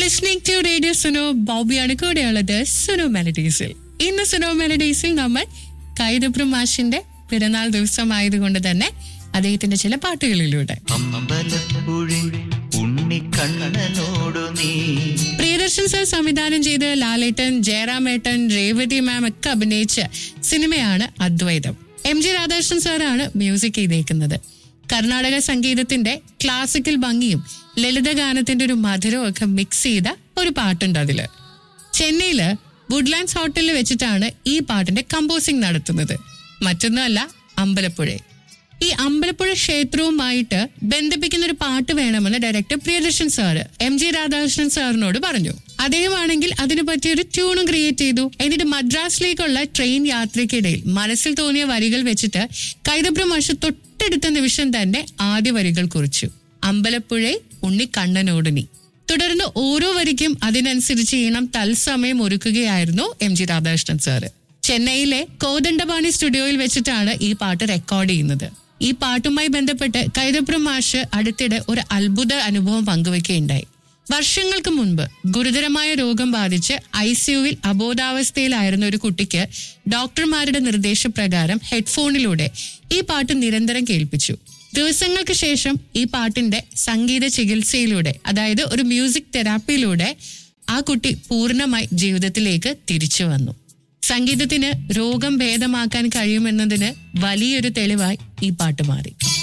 listening to radio Suno ബോബിയാണ് കൂടെയുള്ളത് സുനോ മെലഡീസിൽ ഇന്ന് സുനോ മെലഡീസിൽ നമ്മൾ കൈതപ്രം മാഷിന്റെ പിറന്നാൾ ദിവസമായതുകൊണ്ട് തന്നെ അദ്ദേഹത്തിന്റെ ചില പാട്ടുകളിലൂടെ അമ്പലപ്പുഴി ഉണ്ണിക്കണ്ണനോടു നീ പ്രിയദർശൻ സർ സംവിധാനം ചെയ്ത് ലാലേട്ടൻ ജയറാമേട്ടൻ രേവതി മാം ഒക്കെ അഭിനയിച്ച സിനിമയാണ് അദ്വൈതം എം ജി രാധാകൃഷ്ണൻ സാറാണ് മ്യൂസിക് ചെയ്തേക്കുന്നത് കർണാടക സംഗീതത്തിന്റെ ക്ലാസിക്കൽ ഭംഗിയും ലളിതഗാനത്തിന്റെ ഒരു മധുരവും ഒക്കെ മിക്സ് ചെയ്ത ഒരു പാട്ടുണ്ട് അതില് ചെന്നൈയില് വുഡ്ലാൻഡ്സ് ഹോട്ടലിൽ വെച്ചിട്ടാണ് ഈ പാട്ടിന്റെ കമ്പോസിംഗ് നടത്തുന്നത് മറ്റൊന്നുമല്ല അമ്പലപ്പുഴ ഈ അമ്പലപ്പുഴ ക്ഷേത്രവുമായിട്ട് ബന്ധിപ്പിക്കുന്ന ഒരു പാട്ട് വേണമെന്ന് director Priyadarshan sir M G Radhakrishnan സാറിനോട് പറഞ്ഞു അദ്ദേഹമാണെങ്കിൽ അതിന് പറ്റിയ ഒരു ട്യൂണും ക്രിയേറ്റ് ചെയ്തു എന്നിട്ട് മദ്രാസിലേക്കുള്ള ട്രെയിൻ യാത്രയ്ക്കിടയിൽ മനസ്സിൽ തോന്നിയ വരികൾ വെച്ചിട്ട് കൈതപ്ര മാഷ് തൊട്ടടുത്ത നിമിഷം തന്നെ ആദ്യ വരികൾ കുറിച്ചു അമ്പലപ്പുഴ ഉണ്ണിക്കണ്ണനോടിനി തുടർന്ന് ഓരോ വരിക്കും അതിനനുസരിച്ച് ഈണം തത്സമയം ഒരുക്കുകയായിരുന്നു എം ജി രാധാകൃഷ്ണൻ സാറ് ചെന്നൈയിലെ കോദണ്ഡപാണി സ്റ്റുഡിയോയിൽ വെച്ചിട്ടാണ് ഈ പാട്ട് റെക്കോർഡ് ചെയ്യുന്നത് ഈ പാട്ടുമായി ബന്ധപ്പെട്ട് കൈതപ്രം മാഷ് അടുത്തിടെ ഒരു അത്ഭുത അനുഭവം പങ്കുവെക്കുകയുണ്ടായി വർഷങ്ങൾക്ക് മുൻപ് ഗുരുതരമായ രോഗം ബാധിച്ച് ഐ സിയുവിൽ അബോധാവസ്ഥയിലായിരുന്ന ഒരു കുട്ടിക്ക് ഡോക്ടർമാരുടെ നിർദ്ദേശപ്രകാരം ഹെഡ്ഫോണിലൂടെ ഈ പാട്ട് നിരന്തരം കേൾപ്പിച്ചു ദിവസങ്ങൾക്ക് ശേഷം ഈ പാട്ടിന്റെ സംഗീത ചികിത്സയിലൂടെ അതായത് ഒരു മ്യൂസിക് തെറാപ്പിയിലൂടെ ആ കുട്ടി പൂർണ്ണമായി ജീവിതത്തിലേക്ക് തിരിച്ചു വന്നു സംഗീതത്തിന് രോഗം ഭേദമാക്കാൻ കഴിയുമെന്നതിന് വലിയൊരു തെളിവായി ഈ പാട്ട് മാറി